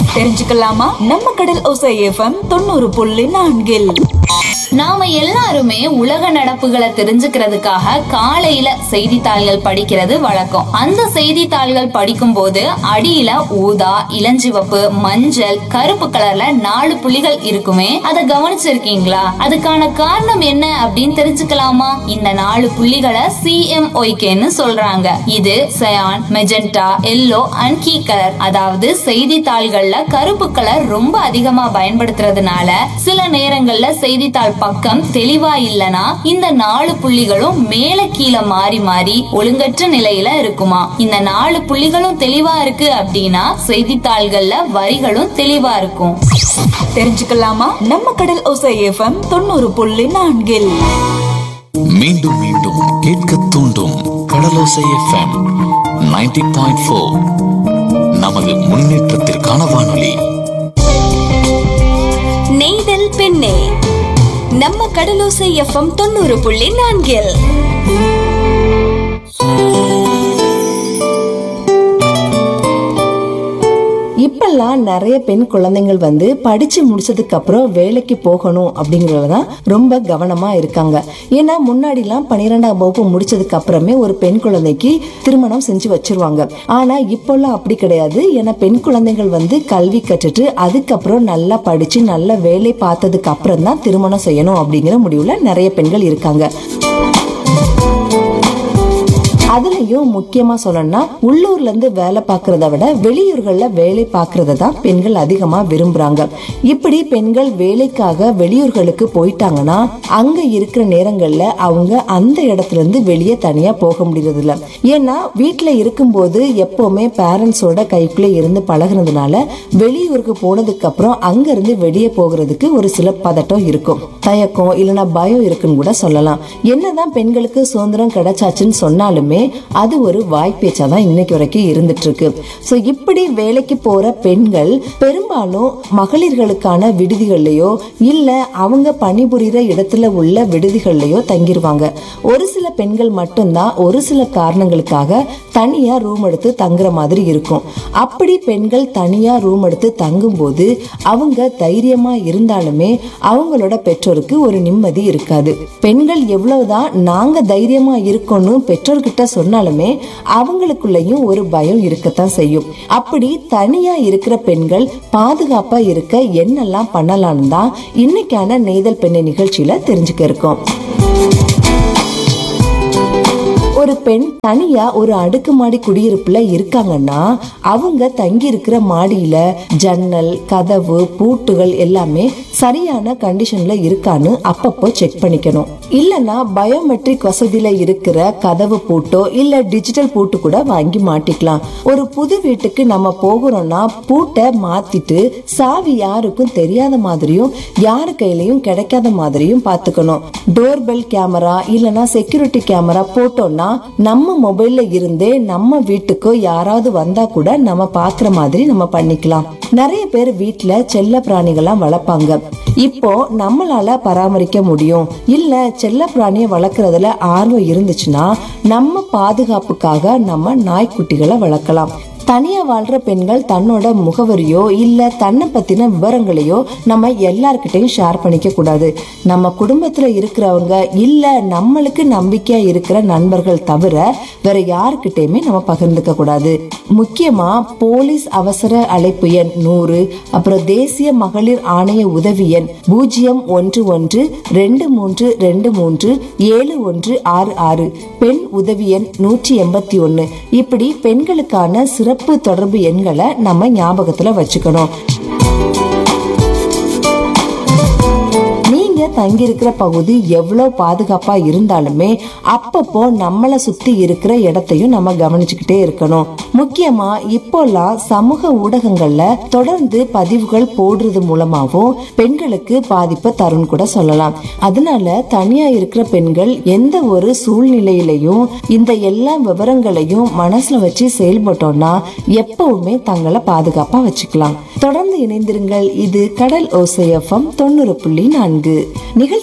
தெரிஞ்சுக்கலாமா நம்ம கடல் ஓசை எஃப்எம் தொண்ணூறு புள்ளி நான்கில் நாம எல்லாருமே உலக நடப்புகளை தெரிஞ்சுக்கிறதுக்காக காலையில செய்தித்தாள்கள் படிக்கிறது வழக்கம் அந்த செய்தித்தாள்கள் படிக்கும் போது அடியில ஊதா இளஞ்சிவப்பு மஞ்சள் கருப்பு கலர்ல நாலு புள்ளிகள் இருக்குமே அதை கவனிச்சிருக்கீங்களா அதுக்கான காரணம் என்ன அப்படின்னு தெரிஞ்சுக்கலாமா இந்த நாலு புள்ளிகளை சிஎம்ஒய்கேன்னு சொல்றாங்க இது cyan magenta yellow and key colour அதாவது செய்தித்தாள்கள்ல கருப்பு கலர் ரொம்ப அதிகமா பயன்படுத்துறதுனால சில நேரங்கள்ல செய்தித்தாள் பக்கம் தெளிவா இல்லனா இந்த நாலு புள்ளிகளும் மேல கீழே மாறி மாறி ஒழுங்கற்ற நிலையில இருக்குமா இந்த நாலு புள்ளிகளும் தெளிவா இருக்கு அப்படின்னா செய்தித்தாள்கள்ல வரிகளும் தெளிவா இருக்கும் தெரிஞ்சுக்கலாமா நம்ம கடல் ஓசை எஃப்எம் தொண்ணூறு புள்ளி நான்கில் மீண்டும் மீண்டும் கேட்க தூண்டும் கடலோசை எஃப்எம் 90.4 பாயிண்ட் ஃபோர் நமது முன்னேற்றத்திற்கான வானொலி நெய்தல் பெண்ணே நம்ம கடலோசை எஃப்எம் தொண்ணூறு புள்ளி நான்கில் இப்பெல்லாம் நிறைய பெண் குழந்தைகள் வந்து படிச்சு முடிச்சதுக்கு அப்புறம் வேலைக்கு போகணும் அப்படிங்கறதுல தான் ரொம்ப கவனமா இருக்காங்க ஏன்னா முன்னாடிலாம் பன்னிரெண்டாம் வகுப்பு முடிச்சதுக்கு அப்புறமே ஒரு பெண் குழந்தைக்கு திருமணம் செஞ்சு வச்சிருவாங்க ஆனா இப்பெல்லாம் அப்படி கிடையாது ஏன்னா பெண் குழந்தைகள் வந்து கல்வி கற்றுட்டு அதுக்கப்புறம் நல்லா படிச்சு நல்ல வேலை பார்த்ததுக்கு அப்புறம் தான் திருமணம் செய்யணும் அப்படிங்கிற முடிவுல நிறைய பெண்கள் இருக்காங்க அதுலயும் முக்கியமா சொல்லணும்னா உள்ளூர்ல இருந்து வேலை பார்க்கறத விட வெளியூர்கள்ல வேலை பார்க்கறத தான் பெண்கள் அதிகமா விரும்புறாங்க இப்படி பெண்கள் வேலைக்காக வெளியூர்களுக்கு போயிட்டாங்கன்னா அங்க இருக்கிற நேரங்கள்ல அவங்க அந்த இடத்துல இருந்து வெளியே தனியா போக முடியறது இல்ல ஏன்னா வீட்டுல இருக்கும்போது எப்பவுமே பேரண்ட்ஸோட கைக்குள்ள இருந்து பழகுனதுனால வெளியூருக்கு போனதுக்கு அப்புறம் அங்க இருந்து வெளியே போகிறதுக்கு ஒரு சில பதட்டம் இருக்கும் தயக்கம் இல்லைன்னா பயம் இருக்குன்னு கூட சொல்லலாம் என்னதான் பெண்களுக்கு சுதந்திரம் கிடைச்சாச்சுன்னு சொன்னாலுமே அது ஒரு வாய்ப்பேச்சா தான் இன்னைக்கு வரைக்கும் இருந்துட்டு இருக்கு ஸோ இப்படி வேலைக்கு போற பெண்கள் பெரும்பாலும் மகளிர்களுக்கான விடுதிகள்லயோ இல்ல அவங்க பணிபுரிகிற இடத்துல உள்ள விடுதிகள்லயோ தங்கிருவாங்க ஒரு சில பெண்கள் மட்டும்தான் ஒரு சில காரணங்களுக்காக தனியா ரூம் எடுத்து தங்குற மாதிரி இருக்கும் அப்படி பெண்கள் தனியா ரூம் எடுத்து தங்கும்போது அவங்க தைரியமா இருந்தாலுமே அவங்களோட பெற்றோருக்கு ஒரு நிம்மதி இருக்காது பெண்கள் எவ்வளவுதான் நாங்க தைரியமா இருக்கணும் பெற்றோர்கிட்ட சொன்னாலுமே அவங்களுக்குள்ளயும் ஒரு பயம் இருக்கத்தான் செய்யும் அப்படி தனியா இருக்கிற பெண்கள் பாதுகாப்பா இருக்க என்னெல்லாம் பண்ணலாம்னு தான் இன்னைக்கான நெய்தல் பெண்ணை நிகழ்ச்சியில தெரிஞ்சுக்க இருக்கோம் ஒரு பெண் தனியா ஒரு அடுக்குமாடி குடியிருப்புல இருக்காங்கன்னா அவங்க தங்கி இருக்கிற மாடியில ஜன்னல் கதவு பூட்டுகள் எல்லாமே சரியான கண்டிஷன்ல இருக்கான்னு அப்பப்போ செக் பண்ணிக்கணும் இல்லனா பயோமெட்ரிக் வசதியில இருக்கிற கதவு பூட்டோ இல்ல டிஜிட்டல் பூட்டு கூட வாங்கி மாட்டிக்கலாம் ஒரு புது வீட்டுக்கு நம்ம போகிறோம்னா பூட்டை மாத்திட்டு சாவி யாருக்கும் தெரியாத மாதிரியும் யாரு கையிலயும் கிடைக்காத மாதிரியும் பாத்துக்கணும் டோர் பெல் கேமரா இல்லனா செக்யூரிட்டி கேமரா போட்டோம்னா நம்ம மொபைல்ல இருந்தே நம்ம வீட்டுக்கோ யாராவது வந்தா கூட நம்ம பாக்குற மாதிரி நம்ம பண்ணிக்கலாம் நிறைய பேர் வீட்ல செல்ல பிராணிகள்லாம் வளர்ப்பாங்க இப்போ நம்மளால பராமரிக்க முடியும் இல்ல செல்ல பிராணியை வளர்க்கறதுல ஆர்வம் இருந்துச்சுன்னா நம்ம பாதுகாப்புக்காக நம்ம நாய்க்குட்டிகளை வளர்க்கலாம் தனியா வாழ்ற பெண்கள் தன்னோட முகவரியோ இல்ல தன்னை பத்தின விவரங்களையோ நம்ம எல்லார்கிட்டையும் ஷேர் பண்ணிக்க கூடாது நம்ம குடும்பத்துல இருக்கிறவங்க இல்ல நம்மளுக்கு நம்பிக்கையா இருக்கிற நண்பர்கள் தவிர வேற யாருக்கிட்டையுமே நம்ம பகிர்ந்துக்க கூடாது முக்கியமா போலீஸ் அவசர அழைப்பு எண் நூறு அப்புறம் தேசிய மகளிர் ஆணைய உதவி எண் பூஜ்ஜியம் ஒன்று ஒன்று ரெண்டு மூன்று ரெண்டு மூன்று ஏழு ஒன்று ஆறு ஆறு பெண் உதவி எண் நூற்றி எண்பத்தி ஒன்னு இப்படி பெண்களுக்கான சிறப்பு தொடர்பு எண்களை நம்ம ஞாபகத்துல வச்சுக்கணும் நீங்க தங்கி இருக்கிற பகுதி எவ்வளவு பாதுகாப்பா இருந்தாலுமே அப்பப்போ நம்மளை சுத்தி இருக்கிற இடத்தையும் நம்ம கவனிச்சுக்கிட்டே இருக்கணும் முக்கியமா இப்போல்லாம் சமூக ஊடகங்கள்ல தொடர்ந்து பதிவுகள் போடுறது மூலமாவும் பெண்களுக்கு பாதிப்பை தரும் கூட சொல்லலாம் அதனால தனியா இருக்கிற பெண்கள் எந்த ஒரு சூழ்நிலையிலையும் இந்த எல்லா விவரங்களையும் மனசுல வச்சு செயல்பட்டோம்னா எப்பவுமே தங்களை பாதுகாப்பா வச்சுக்கலாம் தொடர்ந்து இணைந்திருங்கள் இது கடல் ஓசையஃபம் தொண்ணூறு புள்ளி நான்கு நிகழ்ச்சி